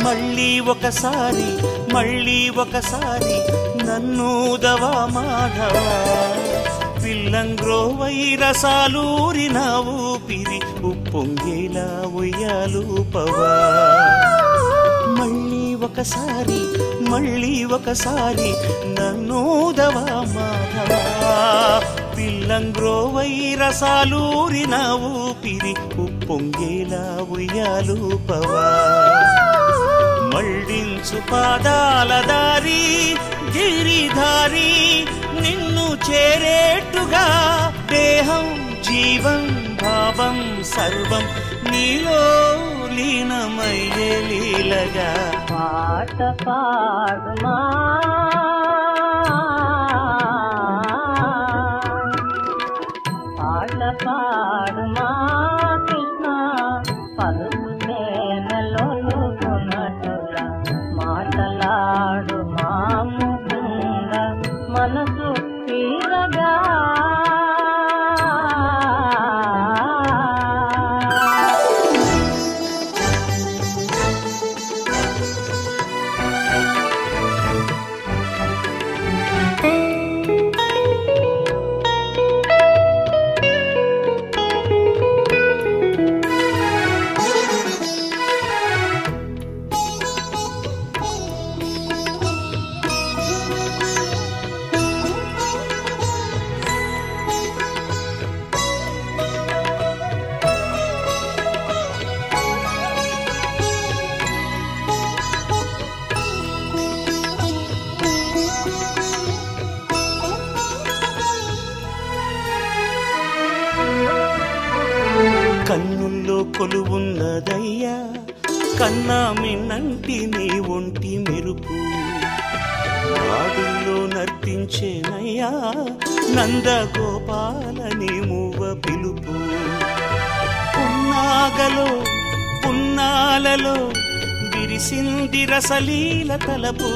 మళ్ళీ ఒకసారి మళ్ళీ ఒకసారి నన్నుదవా మాధవా పిల్లంగ్రోవై రసాలూరిన ఊపిరి ఉప్పొంగేలా ఉయ్యాలూపవా మళ్ళీ ఒకసారి మళ్ళీ ఒకసారి నన్నోదవా మాధవా పిల్లంగ్రోవై రసాలూరిన ఊపిరి ఉప్పొంగేలా ఉయ్యాలూపవా మళ్ళించు పాదాల దారి గిరిధారి నిన్ను చేరేట్టుగా దేహం జీవం భావం సర్వం నీలో లీనమయ్యే లీలగా పాట పాడుమా పాట పాడుమా కృష్ణ పలుకు నేనలోనుకున్నట్టుల మాటలాడు మా ముకుంద మనసు తీరగా కన్నుల్లో కొలువున్నదయ్యా కన్నా మిన్నంటి నీ ఒంటి మెరుపు నాడుల్లో నర్తించేనయ్యా నందగోపాలని మూవ పిలుపు పున్నాగలో పున్నాలలో విరిసింది రసలీల తలపు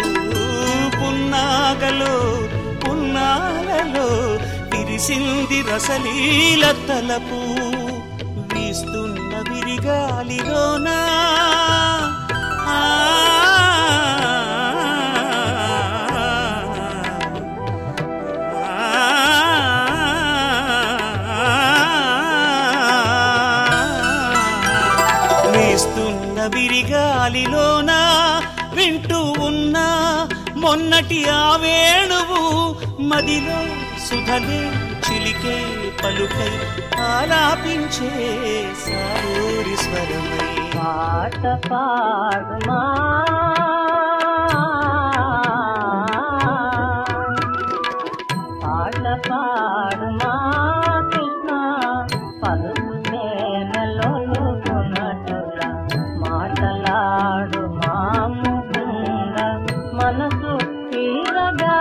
పున్నాగలో పున్నాలలో విరిసింది రసలీల తలపు వీస్తున్న విరిగాలిలోనా ఆ వీస్తున్న విరిగాలిలోన వింటూ ఉన్నా మొన్నటి ఆ వేణువు మదిలో సుధలే చిలికే పలుకై ఆలాపించే సారూరి స్వరమై పాట పాడుమా పాట పాడుమా కృష్ణ పలుకు నేనలోనుకున్నట్టుల మాటలాడు మా ముకుంద మనసు తీరగా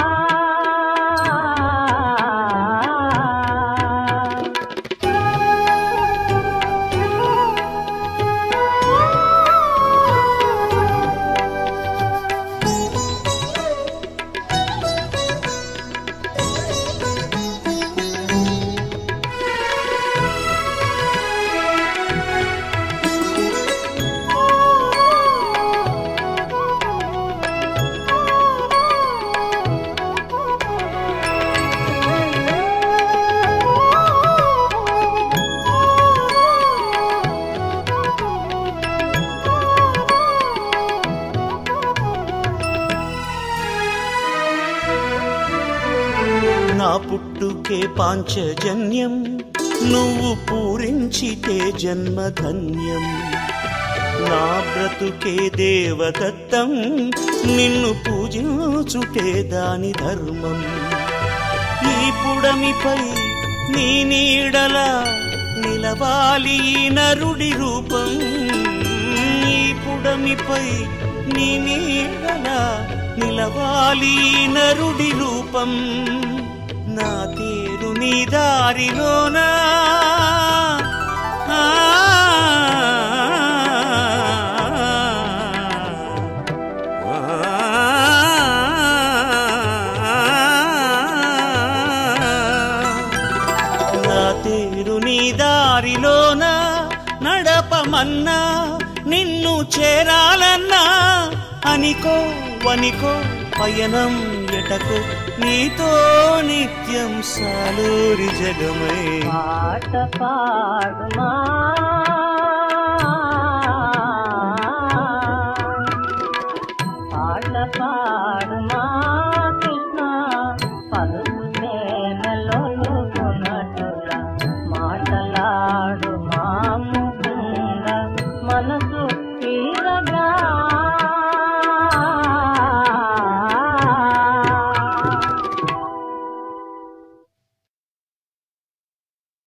నా పుట్టుకే పాంచజన్యం నువ్వు పూరించితే జన్మధన్యం నా బ్రతుకే దేవదత్తం నిన్ను పూజించుటే దాని ధర్మం ఈ పుడమిపై నీ నీడల నిలవాలి ఈ నరుడి రూపం ఈ పుడమిపై నీ నీడల నిలవాలి ఈ నరుడి రూపం నా తేరు నీ దారిలోనా ఆ నా తేరు నీ దారిలోన నడప కలవమన్నా నిన్ను చేరాలన్నా అనికో వనికో పయనం ఎటకో నీతో నిత్యం సాలూరి జగమై పాట పాడుమా పాట పాడుమా